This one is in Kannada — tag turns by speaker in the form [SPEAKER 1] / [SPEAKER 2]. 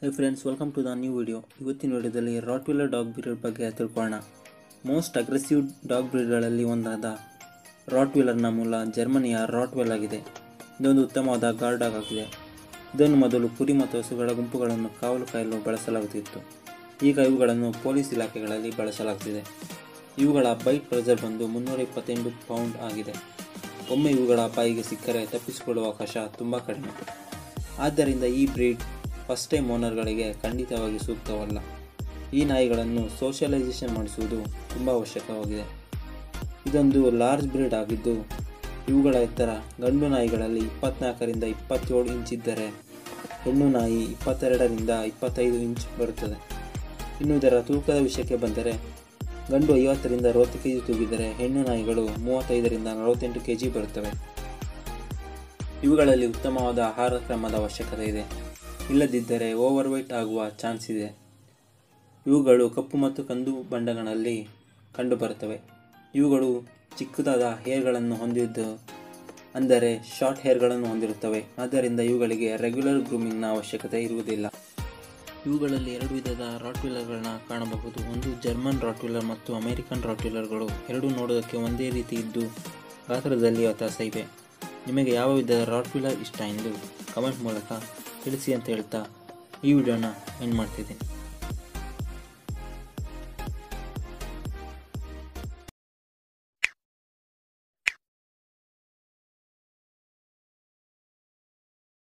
[SPEAKER 1] hey friends welcome to the new video ಇವತ್ತಿನ ವಿಡಿಯೋದಲ್ಲಿ ರಾಟ್ವಿಲ್ಲರ್ ಡಾಗ್ ಬ್ರೀಡ್ ಬಗ್ಗೆ ತಿಳ್ಕೊಳ್ಳೋಣ ಮೋಸ್ಟ್ ಅಗ್ರೆಸಿವ್ ಡಾಗ್ ಬ್ರೀಡ್ಗಳಲ್ಲಿ ಒಂದಾದ ರಾಟ್ವಿಲ್ಲರ್ನ ಮೂಲ ಜರ್ಮನಿಯ ರಾಟ್ವೆಲ್ ಆಗಿದೆ ಇದೊಂದು ಉತ್ತಮವಾದ ಗಾರ್ಡ್ ಡಾಗ್ ಆಗಿದೆ ಇದನ್ನು ಮೊದಲು ಕುರಿ ಮತ್ತು ಹಸುಗಳ ಗುಂಪುಗಳನ್ನು ಕಾವಲು ಕಾಯಲು ಬಳಸಲಾಗುತ್ತಿತ್ತು ಈಗ ಇವುಗಳನ್ನು ಪೊಲೀಸ್ ಇಲಾಖೆಗಳಲ್ಲಿ ಬಳಸಲಾಗುತ್ತಿದೆ ಇವುಗಳ ಬೈಟ್ ಪ್ರೆಸರ್ ಬಂದು ಮುನ್ನೂರ ಇಪ್ಪತ್ತೆಂಟು ಪೌಂಡ್ ಆಗಿದೆ ಒಮ್ಮೆ ಇವುಗಳ ಬಾಯಿಗೆ ಸಿಕ್ಕರೆ ತಪ್ಪಿಸಿಕೊಳ್ಳುವ ಅವಕಾಶ ತುಂಬ ಕಡಿಮೆ ಆದ್ದರಿಂದ ಈ ಬ್ರೀಡ್ ಫಸ್ಟ್ ಟೈಮ್ ಓನರ್ಗಳಿಗೆ ಖಂಡಿತವಾಗಿ ಸೂಕ್ತವಲ್ಲ ಈ ನಾಯಿಗಳನ್ನು ಸೋಷಿಯಲೈಸೇಷನ್ ಮಾಡಿಸುವುದು ತುಂಬ ಅವಶ್ಯಕವಾಗಿದೆ ಇದೊಂದು ಲಾರ್ಜ್ ಬ್ರೀಡ್ ಆಗಿದ್ದು ಇವುಗಳ ಎತ್ತರ ಗಂಡು ನಾಯಿಗಳಲ್ಲಿ ಇಪ್ಪತ್ನಾಲ್ಕರಿಂದ ಇಪ್ಪತ್ತೇಳು ಇಂಚ್ ಇದ್ದರೆ ಹೆಣ್ಣು ನಾಯಿ ಇಪ್ಪತ್ತೆರಡರಿಂದ ಇಪ್ಪತ್ತೈದು ಇಂಚ್ ಬರುತ್ತದೆ ಇನ್ನು ಇದರ ತೂಕದ ವಿಷಯಕ್ಕೆ ಬಂದರೆ ಗಂಡು ಐವತ್ತರಿಂದ ಅರವತ್ತು ಕೆ ಜಿ ತೂಗಿದರೆ ಹೆಣ್ಣು ನಾಯಿಗಳು ಮೂವತ್ತೈದರಿಂದ ನಲವತ್ತೆಂಟು ಕೆ ಜಿ ಬರುತ್ತವೆ ಇವುಗಳಲ್ಲಿ ಉತ್ತಮವಾದ ಆಹಾರ ಕ್ರಮದ ಅವಶ್ಯಕತೆ ಇದೆ ಇಲ್ಲದಿದ್ದರೆ ಓವರ್ ವೆಯ್ಟ್ ಆಗುವ ಚಾನ್ಸ್ ಇದೆ ಇವುಗಳು ಕಪ್ಪು ಮತ್ತು ಕಂದು ಬಣ್ಣಗಳಲ್ಲಿ ಕಂಡುಬರುತ್ತವೆ ಇವುಗಳು ಚಿಕ್ಕದಾದ ಹೇರ್ಗಳನ್ನು ಹೊಂದಿದ್ದು ಅಂದರೆ ಶಾರ್ಟ್ ಹೇರ್ಗಳನ್ನು ಹೊಂದಿರುತ್ತವೆ ಆದ್ದರಿಂದ ಇವುಗಳಿಗೆ ರೆಗ್ಯುಲರ್ ಗ್ರೂಮಿಂಗ್ನ ಅವಶ್ಯಕತೆ ಇರುವುದಿಲ್ಲ ಇವುಗಳಲ್ಲಿ ಎರಡು ವಿಧದ ರಾಟ್ವಿಲ್ಲರ್ಗಳನ್ನ ಕಾಣಬಹುದು ಒಂದು ಜರ್ಮನ್ ರಾಟ್ವಿಲ್ಲರ್ ಮತ್ತು ಅಮೆರಿಕನ್ ರಾಟ್ವಿಲ್ಲರ್ಗಳು ಎರಡೂ ನೋಡೋದಕ್ಕೆ ಒಂದೇ ರೀತಿ ಇದ್ದು ಗಾತ್ರದಲ್ಲಿ ವ್ಯತ್ಯಾಸ ಇದೆ ನಿಮಗೆ ಯಾವ ವಿಧದ ರಾಟ್ವಿಲ್ಲರ್ ಇಷ್ಟ ಎಂದು ಕಮೆಂಟ್ ಮೂಲಕ ತಿಳಿಸಿ ಅಂತ ಹೇಳ್ತಾ ಈ ವಿಡಿಯೋನ ಎಂಡ್ ಮಾಡ್ತಿದ್ದೀನಿ